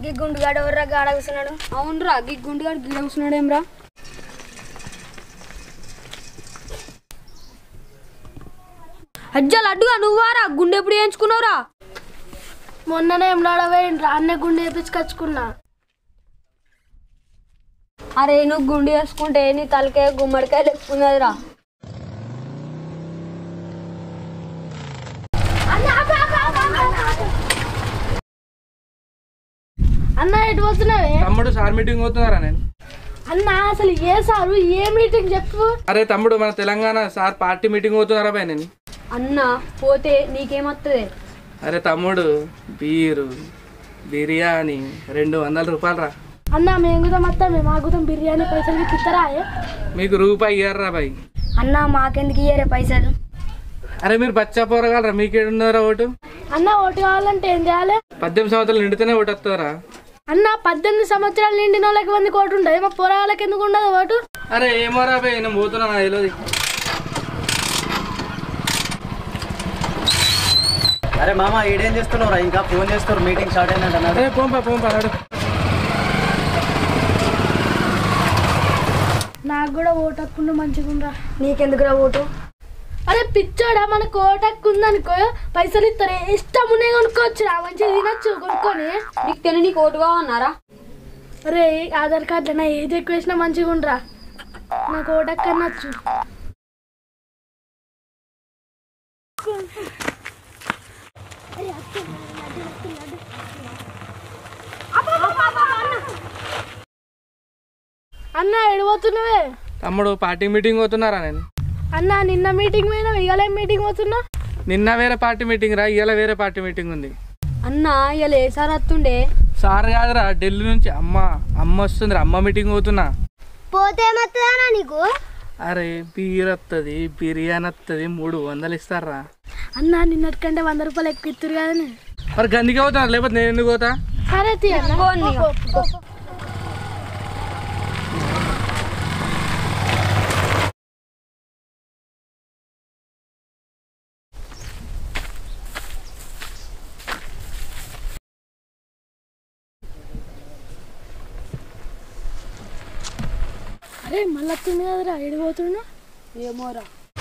గీ గుండుగాడు ఎవర్రా గాడ కూర్చున్నాడు అవునరా గీ గుండుగాడు గీడ కూర్చున్నాడేమ్రా అజ్జలు అడ్డుగా నువ్వారా గుండె ఎప్పుడు వేయించుకున్నావురా మొన్ననే ఎంలాడవే రాన్నే గుండె వేపించుకొచ్చుకున్నా అరే నువ్వు గుండె వేసుకుంటే నీ తలకాయ గుమ్మడికాయ లెక్కున్నదిరా అన్న ఎటు పోతున్నావే తమ్ముడు సార్ మీటింగ్ పోతున్నారా నేను అన్న అసలు ఏ సారు ఏ మీటింగ్ చెప్పు అరే తమ్ముడు మన తెలంగాణ సార్ పార్టీ మీటింగ్ పోతున్నారా బాయ్ నేను అన్న పోతే నీకేమొస్తుంది అరే తమ్ముడు బీరు బిర్యానీ రెండు వందల రూపాయలు రా అన్న మేము కూడా మొత్తం మేము ఆగుతాం బిర్యానీ పైసలు ఇస్తారా మీకు రూపాయి ఇయ్యారా బాయ్ అన్న మాకెందుకు ఇయ్యరే పైసలు అరే మీరు బచ్చా పోరగలరా మీకేడున్నారా ఓటు అన్న ఓటు కావాలంటే ఏం చేయాలి పద్దెనిమిది సంవత్సరాలు నిండితేనే ఓటు వస్తారా అన్న పద్దెనిమిది సంవత్సరాలు నిండిన వాళ్ళకి మంది ఓటు ఉంటుంది మా పొరగాళ్ళకి ఎందుకు ఉండదు ఓటు అరే ఏమోరా బాయ్ నేను పోతున్నా నాకు తెలియదు అరే మామ ఈడేం చేస్తున్నావురా ఇంకా ఫోన్ చేస్తారు మీటింగ్ స్టార్ట్ అయిందంట అన్నాడు అరే పోంపా పోంపా నడు నాకు కూడా ఓటు హక్కుండు మంచిగా ఉందా నీకెందుకురా ఓటు అరే పిచ్చోడా మనకు ఓటు హక్కు ఉందనుకో పైసలు ఇస్తారు ఇష్టం ఉన్నాయి కొనుక్కోవచ్చు రా మంచిగా తినచ్చు కొనుక్కొని నీకు తెలియని నీకు ఓటు కావన్నారా అరే ఆధార్ కార్డులో నా ఏది ఎక్కువ వేసినా మంచిగా ఉండరా నాకు ఓటు హక్కు అనొచ్చు అన్న ఎడిపోతున్నావే తమ్ముడు పార్టీ మీటింగ్ పోతున్నారా నేను అన్న నిన్న మీటింగ్ పోయినా ఇవాళ మీటింగ్ పోతున్నా నిన్న వేరే పార్టీ మీటింగ్ రా ఇవాళ వేరే పార్టీ మీటింగ్ ఉంది అన్న ఇవాళ ఏ సార్ వస్తుండే సార్ కాదురా ఢిల్లీ నుంచి అమ్మ అమ్మ వస్తుంది అమ్మ మీటింగ్ పోతున్నా పోతే ఏమవుతుందా నీకు అరే బీర్ వస్తుంది బిర్యానీ వస్తుంది మూడు వందలు ఇస్తారా అన్న నిన్నటికంటే వంద రూపాయలు ఎక్కువ ఇస్తారు కానీ మరి గందికి పోతున్నారు లేకపోతే నేను ఎందుకు పోతా సరే తీ అన్న పోనీ. పో, పో, పో. అరే మళ్ళీ వస్తుంది కదరా ఎడిపోతున్నా ఏమోరా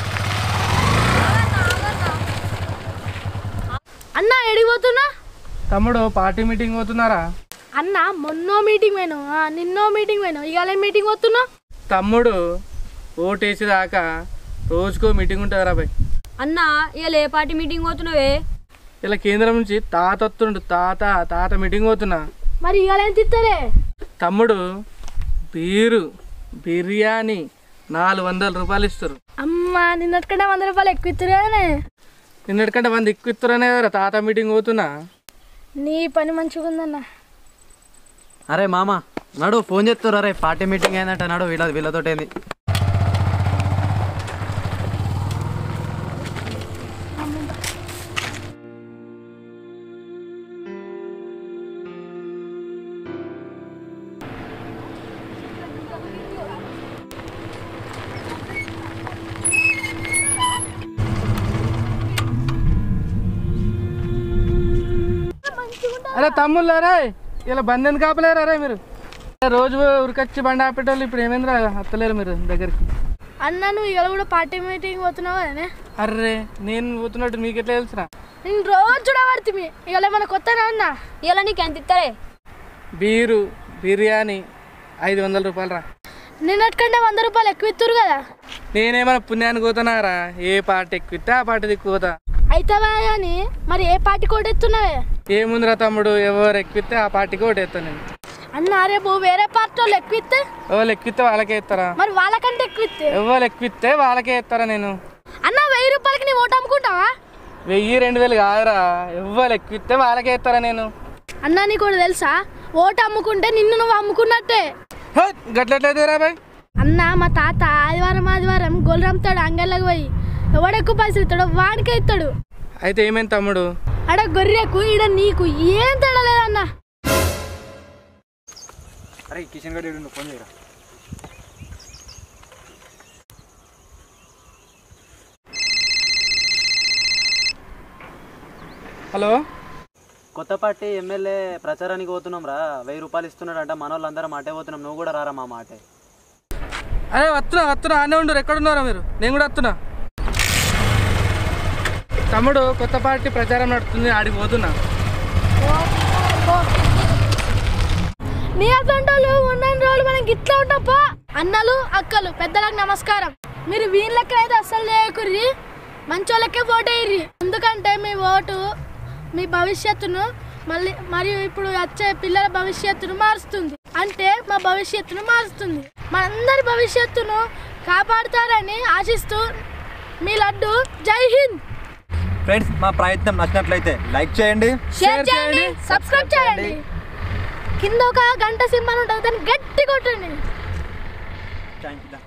అన్న ఎడిపోతున్నా తమ్ముడు పార్టీ మీటింగ్ పోతున్నారా అన్న మొన్నో మీటింగ్ పోయినావు ఆ, నిన్నో మీటింగ్ పోయినావు ఇవాళ మీటింగ్ పోతున్నా తమ్ముడు ఓటేసేదాకా రోజుకో మీటింగ్ ఉంటుందిరా బాయ్ అన్న ఇవాళ ఏ పార్టీ మీటింగ్ పోతున్నావే ఇలా కేంద్రం నుంచి తాత వస్తుండు తాత తాత మీటింగ్ పోతున్నా మరి ఇవాళ ఎంత ఇస్తారే తమ్ముడు బీరు బిర్యానీ నాలుగు వందల రూపాయలు ఇస్తారు అమ్మ నిన్నటికంటే వంద రూపాయలు ఎక్కువ ఇస్తారు కదనే నిన్నటికంటే మంది ఎక్కువ ఇస్తారనే కదా తాత మీటింగ్ పోతున్నా నీ పని మంచిగా ఉందన్న అరే మామ నడు ఫోన్ చేస్తారు అరే పార్టీ మీటింగ్ అయిందంట నడు వీళ్ళ వీళ్ళతోటి ఏంది అరే తమ్ముళ్ళారే ఇలా బంద్ ఎందుకు ఆపలేరు అరే మీరు రోజు ఉరికొచ్చి బండి ఆపేటోళ్ళు ఇప్పుడు ఏమైందిరా అత్తలేరు మీరు దగ్గరికి అన్న నువ్వు ఇవాళ కూడా పార్టీ మీటింగ్ పోతున్నావు కదనే అర్రే నేను పోతున్నట్టు మీకు ఎట్లా తెలుసురా నేను రోజు చూడబడుతుంది ఇవాళ ఏమైనా కొత్తనా అన్న ఇవాళ నీకు ఎంత ఇస్తారే బీరు బిర్యానీ ఐదు వందల రూపాయలు రా నిన్నటికంటే వంద రూపాయలు ఎక్కువ ఇస్తారు కదా నేనేమైనా పుణ్యానికి పోతున్నారా ఏ పార్టీ ఎక్కువ ఇస్తే ఆ పార్టీ దిక్కు పోతా అయితవా కానీ మరి ఏ పార్టీ కోటెత్తున్నావే ఏముందిరా తమ్ముడు ఎవరు ఎక్కువిస్తే ఆ పార్టీకి ఓటేస్తాను నేను అన్న రేపు వేరే పార్టీ వాళ్ళు ఎక్కువ ఇస్తే ఎవరు ఎక్కువిస్తే వాళ్ళకే ఇస్తారా మరి వాళ్ళకంటే ఎక్కువ ఇస్తే ఎవరు ఎక్కువిస్తే వాళ్ళకే ఇస్తారా నేను అన్న వెయ్యి రూపాయలకి నీ ఓటు అమ్ముకుంటావా వెయ్యి రెండు వేలు కాదురా ఎవరు ఎక్కువిస్తే వాళ్ళకే ఇస్తారా నేను అన్న నీకు కూడా తెలుసా ఓటు అమ్ముకుంటే నిన్ను నువ్వు అమ్ముకున్నట్టే హే, గట్లెట్లయితే రా బాయ్ అన్న మా తాత ఆదివారం ఆదివారం గొల్లు అమ్ముతాడు అంగళ్ళకి పోయి ఎవడు ఎక్కువ పైసలు ఇస్తాడో వాడికే ఇస్తాడు అయితే ఏమైంది తమ్ముడు అడ గొర్రెకు ఈడ నీకు ఏం తేడా లేదన్న అరే కిషన్ గడి ఫోన్ చేయరా హలో కొత్త పార్టీ ఎమ్మెల్యే ప్రచారానికి పోతున్నాం రా వెయ్యి రూపాయలు ఇస్తున్నాడంట మన వాళ్ళందరం అటే పోతున్నాం నువ్వు కూడా రారా మామ అటే అరే వస్తున్నా వస్తున్నా ఆనే ఉండరు ఎక్కడున్నారా మీరు నేను కూడా వస్తున్నా తమ్ముడు కొత్త పార్టీ ప్రచారం నడుస్తుంది ఆడికి పోతున్నా నీ అసంటోళ్ళు ఉన్న రోజులు మనం గిట్లా ఉంటాపా అన్నలు అక్కలు పెద్దలకు నమస్కారం మీరు వీళ్ళ లెక్క అయితే అస్సలు చేయకుర్రి మంచోళ్ళకే ఓటు వేయర్రి ఎందుకంటే మీ ఓటు మీ భవిష్యత్తును మళ్ళీ మరియు ఇప్పుడు వచ్చే పిల్లల భవిష్యత్తును మారుస్తుంది అంటే మా భవిష్యత్తును మారుస్తుంది మా అందరి భవిష్యత్తును కాపాడుతారని ఆశిస్తూ మీ లడ్డు జై హింద్ ఫ్రెండ్స్ మా ప్రయత్నం నచ్చినట్లయితే లైక్ చేయండి షేర్ చేయండి సబ్స్క్రైబ్ చేయండి కింద ఒక గంట సింబల్ ఉంటుంది దాన్ని గట్టి కొట్టండి థ్యాంక్ యూ